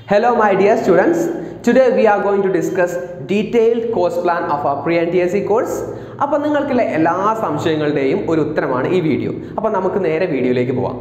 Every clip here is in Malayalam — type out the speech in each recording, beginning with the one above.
Hello my dear students. Today we are going to discuss detailed course plan of our pre-NTSC course. അപ്പോൾ നിങ്ങൾക്കുള്ള എല്ലാ സംശയങ്ങളുടെയും ഒരു ഉത്തരമാണ് ഈ വീഡിയോ. അപ്പോൾ നമുക്ക് നേരെ വീഡിയോയിലേക്ക് പോവാം.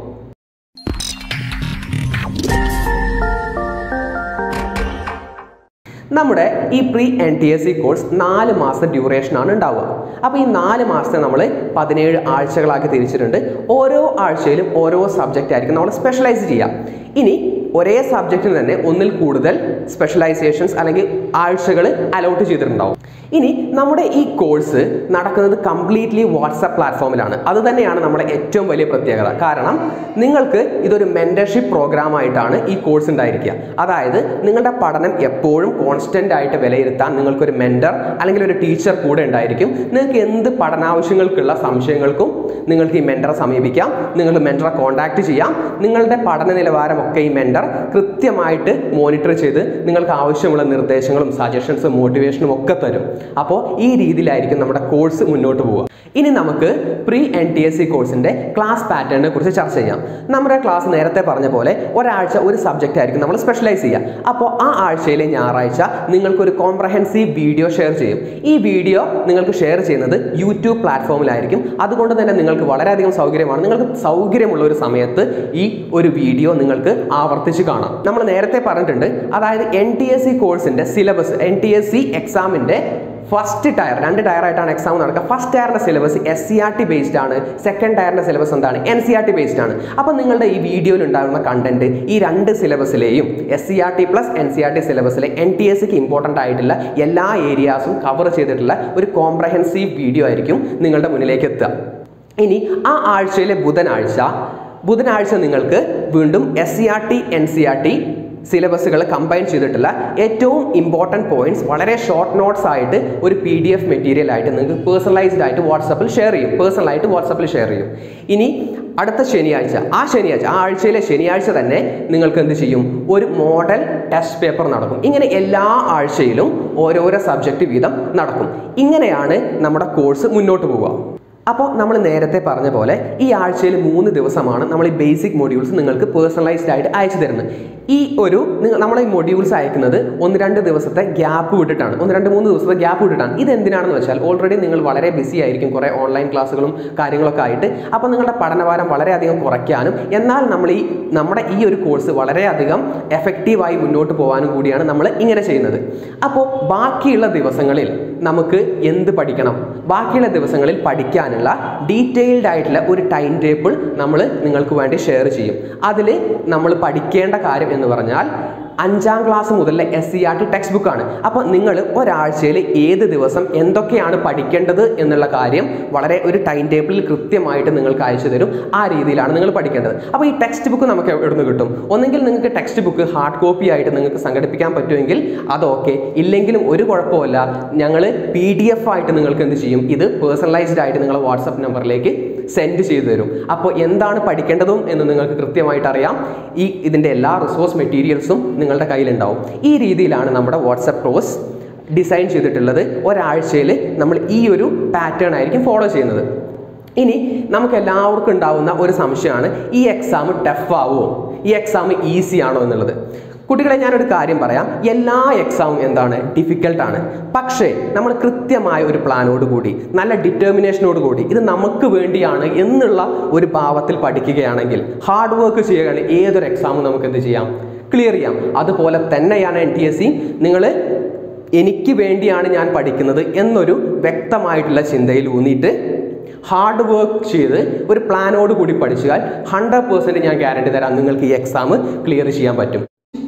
നമ്മുടെ ഈ pre N T S C course നാല് മാസത്തെ ഡ്യൂറേഷനാണ് ഉണ്ടാവുക അപ്പോൾ ഈ നാല് മാസത്തെ നമ്മൾ പതിനേഴ് ആഴ്ചകളാക്കി തിരിച്ചിട്ടുണ്ട് ഓരോ ആഴ്ചയിലും ഓരോ സബ്ജക്റ്റ് ആയിരിക്കും നമ്മൾ സ്പെഷ്യലൈസ് ചെയ്യുക ഇനി ഒരേ സബ്ജക്റ്റിന് തന്നെ ഒന്നിൽ കൂടുതൽ സ്പെഷ്യലൈസേഷൻസ് അല്ലെങ്കിൽ ആഴ്ചകൾ അലോട്ട് ചെയ്തിട്ടുണ്ടാവും ഇനി നമ്മുടെ ഈ കോഴ്സ് നടക്കുന്നത് കംപ്ലീറ്റ്ലി വാട്സപ്പ് പ്ലാറ്റ്ഫോമിലാണ് അത് തന്നെയാണ് നമ്മുടെ ഏറ്റവും വലിയ പ്രത്യേകത കാരണം നിങ്ങൾക്ക് ഇതൊരു മെൻറ്റർഷിപ്പ് പ്രോഗ്രാം ആയിട്ടാണ് ഈ കോഴ്സ് ഉണ്ടായിരിക്കുക അതായത് നിങ്ങളുടെ പഠനം എപ്പോഴും കോൺസ്റ്റന്റ് ആയിട്ട് വിലയിരുത്താൻ നിങ്ങൾക്കൊരു മെൻറ്റർ അല്ലെങ്കിൽ ഒരു ടീച്ചർ കൂടെ ഉണ്ടായിരിക്കും നിങ്ങൾക്ക് എന്ത് പഠനാവശ്യങ്ങൾക്കുള്ള സംശയങ്ങൾക്കും നിങ്ങൾക്ക് ഈ മെൻറ്ററെ സമീപിക്കാം നിങ്ങൾ മെൻറ്ററെ കോൺടാക്ട് ചെയ്യാം നിങ്ങളുടെ പഠന നിലവാരമൊക്കെ ഈ മെൻറ്റർ കൃത്യമായിട്ട് മോണിറ്റർ ചെയ്ത് നിങ്ങൾക്ക് ആവശ്യമുള്ള നിർദ്ദേശങ്ങളും സജഷൻസും മോട്ടിവേഷനും ഒക്കെ തരും അപ്പോൾ ഈ രീതിയിലായിരിക്കും നമ്മുടെ കോഴ്സ് മുന്നോട്ട് പോവുക ഇനി നമുക്ക് pre N T S C കോഴ്സിൻ്റെ ക്ലാസ് പാറ്റേണിനെ കുറിച്ച് ചർച്ച ചെയ്യാം നമ്മുടെ ക്ലാസ് നേരത്തെ പറഞ്ഞ പോലെ ഒരാഴ്ച ഒരു സബ്ജക്റ്റ് ആയിരിക്കും നമ്മൾ സ്പെഷ്യലൈസ് ചെയ്യുക അപ്പോൾ ആ ആഴ്ചയിലെ ഞായറാഴ്ച നിങ്ങൾക്കൊരു കോംപ്രഹെൻസീവ് വീഡിയോ ഷെയർ ചെയ്യും ഈ വീഡിയോ നിങ്ങൾക്ക് ഷെയർ ചെയ്യുന്നത് യൂട്യൂബ് പ്ലാറ്റ്ഫോമിലായിരിക്കും അതുകൊണ്ട് തന്നെ നിങ്ങൾക്ക് വളരെയധികം സൗകര്യമാണ് നിങ്ങൾക്ക് സൗകര്യമുള്ള ഒരു സമയത്ത് ഈ ഒരു വീഡിയോ നിങ്ങൾക്ക് ആവർത്തിച്ച് കാണാം നമ്മൾ നേരത്തെ പറഞ്ഞിട്ടുണ്ട് അതായത് എൻ ടി എസ് സി കോഴ്സിൻ്റെ syllabus N T S C എക്സാമിൻ്റെ ഫസ്റ്റ് ടയർ രണ്ട് ടയർ ആയിട്ടാണ് എക്സാം നടക്കുക ഫസ്റ്റ് ടയറിന്റെ syllabus S C R T based ആണ് സെക്കൻഡ് ടയറിന്റെ സിലബസ് എന്താണ് N C R T based ആണ് അപ്പോൾ നിങ്ങളുടെ ഈ വീഡിയോയിൽ ഉണ്ടാകുന്ന കണ്ടന്റ് ഈ രണ്ട് സിലബസിലെയും S C R T plus N C R T സിലബസിലെ എൻ ടി എസ് സിക്ക് ഇമ്പോർട്ടൻ്റ് ആയിട്ടുള്ള എല്ലാ ഏരിയാസും കവർ ചെയ്തിട്ടുള്ള ഒരു കോംപ്രഹെൻസീവ് വീഡിയോ ആയിരിക്കും നിങ്ങളുടെ മുന്നിലേക്ക് എത്തുക ഇനി ആ ആഴ്ചയിലെ ബുധനാഴ്ച ബുധനാഴ്ച നിങ്ങൾക്ക് വീണ്ടും S C R T N C R T സിലബസുകൾ കമ്പൈൻ ചെയ്തിട്ടുള്ള ഏറ്റവും ഇമ്പോർട്ടൻറ്റ് പോയിന്റ്സ് വളരെ ഷോർട്ട് നോട്ട്സ് ആയിട്ട് ഒരു പി ഡി എഫ് മെറ്റീരിയൽ ആയിട്ട് നിങ്ങൾക്ക് പേഴ്സണലൈസ്ഡ് ആയിട്ട് വാട്സപ്പിൽ ഷെയർ ചെയ്യും പേഴ്സണലായിട്ട് വാട്സപ്പിൽ ഷെയർ ചെയ്യും ഇനി അടുത്ത ശനിയാഴ്ച ആ ശനിയാഴ്ച ആ ആഴ്ചയിലെ ശനിയാഴ്ച തന്നെ നിങ്ങൾക്ക് എന്ത് ചെയ്യും ഒരു മോഡൽ ടെസ്റ്റ് പേപ്പർ നടക്കും ഇങ്ങനെ എല്ലാ ആഴ്ചയിലും ഓരോരോ സബ്ജക്റ്റ് വീതം നടക്കും ഇങ്ങനെയാണ് നമ്മുടെ കോഴ്സ് മുന്നോട്ട് പോവുക അപ്പോൾ നമ്മൾ നേരത്തെ പറഞ്ഞ പോലെ ഈ ആഴ്ചയിൽ മൂന്ന് ദിവസമാണ് നമ്മൾ ഈ ബേസിക് മൊഡ്യൂൾസ് നിങ്ങൾക്ക് പേഴ്സണലൈസ്ഡ് ആയിട്ട് അയച്ചു തരുന്നത് ഈ ഒരു നിങ്ങൾ നമ്മൾ ഈ മൊഡ്യൂൾസ് അയക്കുന്നത് ഒന്ന് രണ്ട് ദിവസത്തെ ഗ്യാപ്പ് വിട്ടിട്ടാണ് ഒന്ന് രണ്ട് മൂന്ന് ദിവസത്തെ ഗ്യാപ്പ് വിട്ടിട്ടാണ് ഇത് എന്തിനാണെന്ന് വെച്ചാൽ ഓൾറെഡി നിങ്ങൾ വളരെ ബിസി ആയിരിക്കും കുറേ ഓൺലൈൻ ക്ലാസ്സുകളും കാര്യങ്ങളൊക്കെ ആയിട്ട് അപ്പോൾ നിങ്ങളുടെ പഠനഭാരം വളരെയധികം കുറയ്ക്കാനും എന്നാൽ നമ്മൾ ഈ നമ്മുടെ ഈ ഒരു കോഴ്സ് വളരെയധികം എഫക്റ്റീവായി മുന്നോട്ട് പോകാനും കൂടിയാണ് നമ്മൾ ഇങ്ങനെ ചെയ്യുന്നത് അപ്പോൾ ബാക്കിയുള്ള ദിവസങ്ങളിൽ നമുക്ക് എന്ത് പഠിക്കണം ബാക്കിയുള്ള ദിവസങ്ങളിൽ പഠിക്കാനുള്ള ഡീറ്റെയിൽഡ് ആയിട്ടുള്ള ഒരു ടൈം ടേബിൾ നമ്മൾ നിങ്ങൾക്ക് വേണ്ടി ഷെയർ ചെയ്യും അതിൽ നമ്മൾ പഠിക്കേണ്ട കാര്യം എന്ന് പറഞ്ഞാൽ അഞ്ചാം ക്ലാസ് മുതലുള്ള S C R T text ബുക്കാണ് അപ്പോൾ നിങ്ങൾ ഒരാഴ്ചയിൽ ഏത് ദിവസം എന്തൊക്കെയാണ് പഠിക്കേണ്ടത് എന്നുള്ള കാര്യം വളരെ ഒരു ടൈം ടേബിളിൽ കൃത്യമായിട്ട് നിങ്ങൾക്ക് അയച്ചു തരും ആ രീതിയിലാണ് നിങ്ങൾ പഠിക്കേണ്ടത് അപ്പോൾ ഈ ടെക്സ്റ്റ് ബുക്ക് നമുക്ക് എവിടെ നിന്ന് കിട്ടും ഒന്നെങ്കിൽ നിങ്ങൾക്ക് ടെക്സ്റ്റ് ബുക്ക് ഹാർഡ് കോപ്പി ആയിട്ട് നിങ്ങൾക്ക് സംഘടിപ്പിക്കാൻ പറ്റുമെങ്കിൽ അത് ഓക്കെ ഇല്ലെങ്കിലും ഒരു കുഴപ്പമില്ല ഞങ്ങൾ പി ഡി എഫ് ആയിട്ട് നിങ്ങൾക്ക് എന്ത് ചെയ്യും ഇത് പേഴ്സണലൈസ്ഡ് ആയിട്ട് നിങ്ങളെ വാട്സപ്പ് നമ്പറിലേക്ക് സെൻഡ് ചെയ്തു തരും അപ്പോൾ എന്താണ് പഠിക്കേണ്ടതും എന്ന് നിങ്ങൾക്ക് കൃത്യമായിട്ട് അറിയാം ഈ ഇതിൻ്റെ എല്ലാ റിസോഴ്സ് മെറ്റീരിയൽസും നിങ്ങളുടെ കയ്യിലുണ്ടാവും ഈ രീതിയിലാണ് നമ്മുടെ വാട്സപ്പ് കോഴ്സ് ഡിസൈൻ ചെയ്തിട്ടുള്ളത് ഒരാഴ്ചയിൽ നമ്മൾ ഈ ഒരു പാറ്റേൺ ആയിരിക്കും ഫോളോ ചെയ്യുന്നത് ഇനി നമുക്ക് എല്ലാവർക്കും ഉണ്ടാവുന്ന ഒരു സംശയമാണ് ഈ എക്സാം ടഫ് ആവുമോ ഈ എക്സാം ഈസി ആണോ എന്നുള്ളത് കുട്ടികളെ ഞാനൊരു കാര്യം പറയാം എല്ലാ എക്സാമും എന്താണ് ഡിഫിക്കൽട്ടാണ് പക്ഷേ നമ്മൾ കൃത്യമായ ഒരു പ്ലാനോട് കൂടി നല്ല ഡിറ്റർമിനേഷനോട് കൂടി ഇത് നമുക്ക് വേണ്ടിയാണ് എന്നുള്ള ഒരു ഭാവത്തിൽ പഠിക്കുകയാണെങ്കിൽ ഹാർഡ് വർക്ക് ചെയ്യുകയാണെങ്കിൽ ഏതൊരു എക്സാമും നമുക്ക് എന്ത് ചെയ്യാം ക്ലിയർ ചെയ്യാം അതുപോലെ തന്നെയാണ് എൻ ടി എസ് സി നിങ്ങൾ എനിക്ക് വേണ്ടിയാണ് ഞാൻ പഠിക്കുന്നത് എന്നൊരു വ്യക്തമായിട്ടുള്ള ചിന്തയിൽ ഊന്നിയിട്ട് ഹാർഡ് വർക്ക് ചെയ്ത് ഒരു പ്ലാനോട് കൂടി പഠിച്ചാൽ ഹൺഡ്രഡ് പേഴ്സൻറ്റ് ഞാൻ ഗ്യാരണ്ടി തരാം നിങ്ങൾക്ക് ഈ എക്സാം ക്ലിയർ ചെയ്യാൻ പറ്റും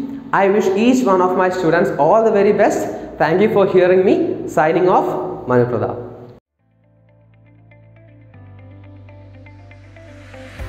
I wish each one of my students all the very best. Thank you for hearing me. Signing off, Manu Pradap.